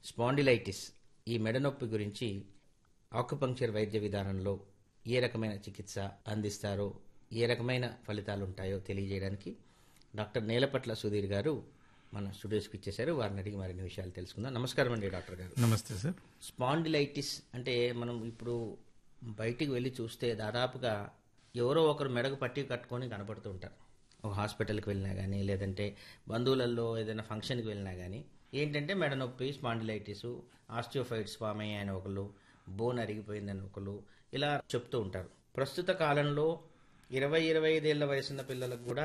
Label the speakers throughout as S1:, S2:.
S1: spondylitis ఈ మెడ నొప్పి గురించి ఆకుపంక్చర్ వైద్య విధానంలో ఏ రకమైన చికిత్స అందిస్తారో ఏ రకమైన ఫలితాలు ఉంటాయో తెలియజేయడానికి డాక్టర్ నేలపట్ల సుధీర్ గారు మన స్టూడియోస్కి ఇచ్చేశారు వారిని అడిగి మరిన్ని విషయాలు తెలుసుకుందాం నమస్కారం అండి డాక్టర్ గారు
S2: నమస్తే సార్
S1: స్పాండిలైటిస్ అంటే మనం ఇప్పుడు బయటికి వెళ్ళి చూస్తే దాదాపుగా ఎవరో ఒకరు మెడకు పట్టి కట్టుకొని కనపడుతూ ఉంటారు ఒక హాస్పిటల్కి వెళ్ళినా కానీ లేదంటే బంధువులలో ఏదైనా ఫంక్షన్కి వెళ్ళినా కానీ ఏంటంటే మెడ నొప్పి స్పాండిలైటిస్ ఆస్టియోఫైట్స్ ఫామ్ అయ్యాయని ఒకళ్ళు బోన్ అరిగిపోయిందని ఒకళ్ళు ఇలా చెప్తూ ఉంటారు ప్రస్తుత కాలంలో ఇరవై ఇరవై ఐదేళ్ల వయసున్న పిల్లలకు కూడా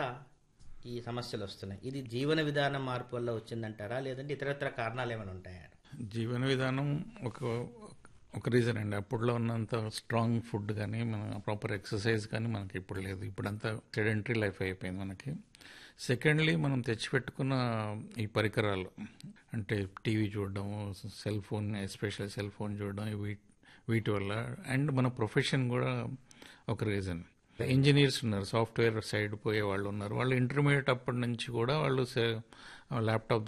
S1: ఈ సమస్యలు వస్తున్నాయి ఇది జీవన విధానం మార్పు వల్ల వచ్చిందంటారా లేదంటే ఇతరత్ర కారణాలు ఏమైనా ఉంటాయా
S2: జీవన విధానం ఒక ఒక రీజన్ అండి అప్పుడులో ఉన్నంత స్ట్రాంగ్ ఫుడ్ కానీ మన ప్రాపర్ ఎక్సర్సైజ్ కానీ మనకి ఇప్పుడు లేదు ఇప్పుడంతా సెడెంటరీ లైఫ్ అయిపోయింది మనకి సెకండ్లీ మనం తెచ్చిపెట్టుకున్న ఈ పరికరాలు అంటే టీవీ చూడడం cell phone especially cell phone చూడడం వీటి వీటి వల్ల అండ్ మన ప్రొఫెషన్ కూడా ఒక రీజన్ ఇంజనీర్స్ ఉన్నారు సాఫ్ట్వేర్ సైడ్ పోయే వాళ్ళు ఉన్నారు వాళ్ళు ఇంటర్మీడియట్ అప్పటి నుంచి కూడా వాళ్ళు ల్యాప్టాప్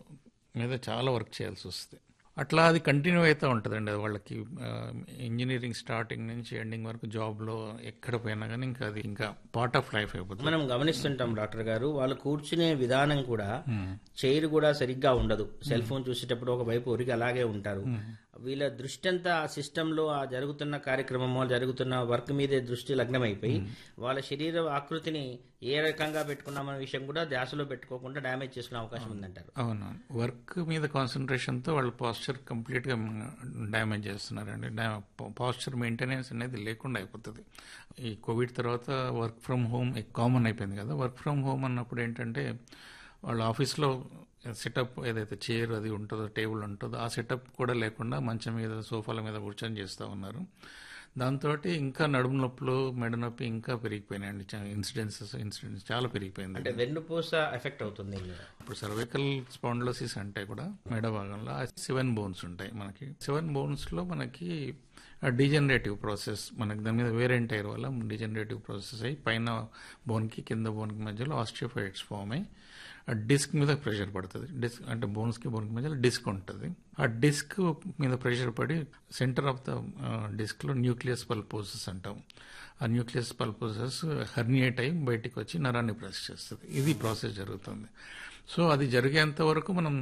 S2: మీద చాలా వర్క్ చేయాల్సి వస్తుంది అట్లా అది కంటిన్యూ అవుతూ ఉంటుందండి అది వాళ్ళకి ఇంజనీరింగ్ స్టార్టింగ్ నుంచి ఎండింగ్ వరకు జాబ్లో ఎక్కడ పోయినా కానీ ఇంకా అది ఇంకా పార్ట్ ఆఫ్ లైఫ్ అయిపోతుంది
S1: మనం గమనిస్తుంటాం డాక్టర్ గారు వాళ్ళు కూర్చునే విధానం కూడా చైర్ కూడా సరిగ్గా ఉండదు సెల్ ఫోన్ చూసేటప్పుడు ఒక వైపు ఒరిగి అలాగే ఉంటారు వీళ్ళ దృష్టి అంతా ఆ సిస్టంలో ఆ జరుగుతున్న కార్యక్రమం జరుగుతున్న వర్క్ మీదే దృష్టి లగ్నమైపోయి వాళ్ళ శరీర ఆకృతిని ఏ రకంగా పెట్టుకున్నామనే విషయం కూడా ధ్యాసలో పెట్టుకోకుండా డ్యామేజ్ చేసుకునే అవకాశం ఉందంటారు
S2: అవును వర్క్ మీద కాన్సన్ట్రేషన్తో వాళ్ళ పాస్చర్ కంప్లీట్గా డ్యామేజ్ చేస్తున్నారండి పాస్చర్ మెయింటెనెన్స్ అనేది లేకుండా అయిపోతుంది ఈ కోవిడ్ తర్వాత వర్క్ ఫ్రమ్ హోమ్ కామన్ అయిపోయింది కదా వర్క్ ఫ్రమ్ హోమ్ అన్నప్పుడు ఏంటంటే వాళ్ళ ఆఫీస్లో సెటప్ ఏదైతే చైర్ అది ఉంటుందో టేబుల్ ఉంటుందో ఆ సెటప్ కూడా లేకుండా మంచం మీద సోఫాల మీద కూర్చొని చేస్తూ ఉన్నారు దాంతో ఇంకా నడుము నొప్పులు మెడ నొప్పి ఇంకా పెరిగిపోయినాయండి ఇన్సిడెన్సెస్ ఇన్సిడెంట్స్ చాలా పెరిగిపోయింది
S1: అంటే వెన్నుపూస ఎఫెక్ట్ అవుతుంది
S2: ఇప్పుడు సర్వైకల్ స్పాండ్లోసిస్ అంటే కూడా మెడ భాగంలో సెవెన్ బోన్స్ ఉంటాయి మనకి సెవెన్ బోన్స్లో మనకి డిజనరేటివ్ ప్రాసెస్ మనకి దాని మీద వేరెంట్ అయ్యే వల్ల డిజనరేటివ్ ప్రాసెస్ అయ్యి పైన బోన్కి కింద బోన్కి మధ్యలో ఆస్టియోఫైట్స్ ఫామ్ అయ్యి ఆ డిస్క్ మీద ప్రెషర్ పడుతుంది డిస్క్ అంటే బోన్స్కి బోన్కి మధ్యలో డిస్క్ ఉంటుంది ఆ డిస్క్ మీద ప్రెషర్ పడి సెంటర్ ఆఫ్ ద డిస్క్లో న్యూక్లియస్ పల్పోసెస్ అంటాం ఆ న్యూక్లియస్ పల్పోసెస్ హర్నియేట్ అయ్యి బయటికి వచ్చి నరాన్ని ప్రెస్ చేస్తుంది ఇది ప్రాసెస్ జరుగుతుంది సో అది జరిగేంత వరకు మనం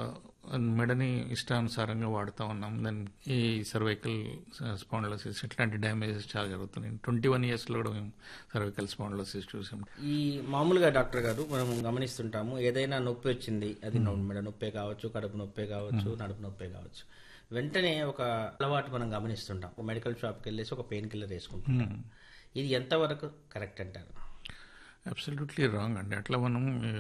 S2: మెడని ఇష్టానుసారంగా వాడుతూ ఉన్నాం దాని ఈ సర్వైకల్ స్పాండ్లోసిస్ ఇట్లాంటి డ్యామేజెస్ చాలా జరుగుతున్నాయి ట్వంటీ వన్ ఇయర్స్లో కూడా మేము సర్వైకల్ స్పాండ్లోసిస్ చూసాం
S1: ఈ మామూలుగా డాక్టర్ గారు మనం గమనిస్తుంటాము ఏదైనా నొప్పి వచ్చింది అది మెడ నొప్పే కావచ్చు కడుపు నొప్పే కావచ్చు నడుపు నొప్పే కావచ్చు వెంటనే ఒక అలవాటు మనం గమనిస్తుంటాం ఒక మెడికల్ షాప్కి వెళ్ళేసి ఒక పెయిన్ కిల్లర్ వేసుకుంటాం ఇది ఎంతవరకు కరెక్ట్ అంటారు
S2: అబ్సల్యూట్లీ రాంగ్ అండి అట్లా మనం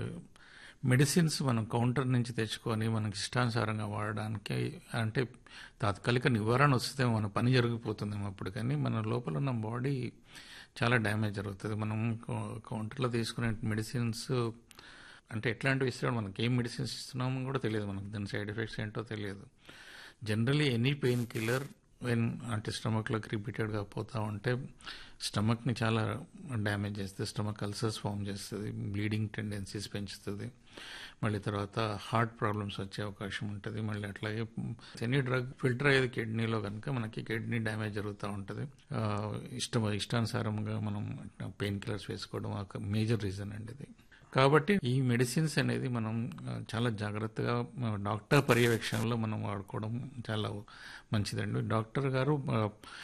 S2: మెడిసిన్స్ మనం కౌంటర్ నుంచి తెచ్చుకొని మనకి ఇష్టానుసారంగా వాడడానికి అంటే తాత్కాలిక నివారణ వస్తే మన పని జరిగిపోతుందేమో అప్పుడు కానీ మన లోపల ఉన్న బాడీ చాలా డ్యామేజ్ జరుగుతుంది మనం కౌంటర్లో తీసుకునే మెడిసిన్స్ అంటే ఎట్లాంటివి ఇస్తాడు మనకి ఏం మెడిసిన్స్ ఇస్తున్నామో కూడా తెలియదు మనకు దాని సైడ్ ఎఫెక్ట్స్ ఏంటో తెలియదు generally any painkiller when అంటే స్టమక్లోకి రిపీటెడ్గా పోతూ ఉంటే స్టమక్ని చాలా డ్యామేజ్ చేస్తుంది స్టమక్ అల్సర్స్ ఫామ్ చేస్తుంది బ్లీడింగ్ టెండెన్సీస్ పెంచుతుంది మళ్ళీ తర్వాత హార్ట్ ప్రాబ్లమ్స్ వచ్చే అవకాశం ఉంటుంది మళ్ళీ అట్లాగే ఎనీ డ్రగ్ ఫిల్టర్ అయ్యేది కిడ్నీలో కనుక మనకి కిడ్నీ డ్యామేజ్ జరుగుతూ ఉంటుంది ఇష్టం ఇష్టానుసారంగా మనం పెయిన్ కిల్లర్స్ వేసుకోవడం ఒక మేజర్ రీజన్ అండి ఇది కాబట్టి ఈ మెడిసిన్స్ అనేది మనం చాలా జాగ్రత్తగా డాక్టర్ పర్యవేక్షణలో మనం వాడుకోవడం చాలా మంచిదండి డాక్టర్ గారు